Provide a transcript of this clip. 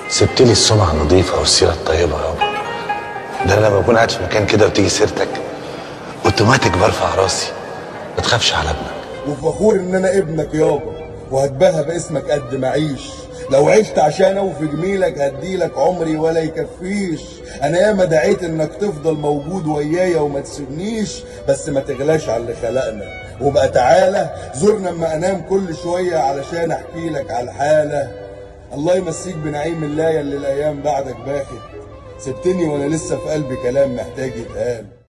سبت لي السمعه النظيفه والسيره الطيبه يابا ده انا لما بكون قاعد في مكان كده وتيجي سيرتك اوتوماتيك برفع راسي ما تخافش على ابنك وفخور ان انا ابنك يابا وهتباهى باسمك قد ما اعيش لو عشت عشان اوفي جميلك هديلك عمري ولا يكفيش انا ياما دعيت انك تفضل موجود ويايا وما تسيبنيش بس ما تغلاش على اللي خلقنا وبقى تعالى زورنا اما انام كل شويه علشان احكي لك على الحاله الله يمسيك بنعيم الله اللي الايام بعدك باخت سبتني وانا لسه في قلبي كلام محتاج يتقال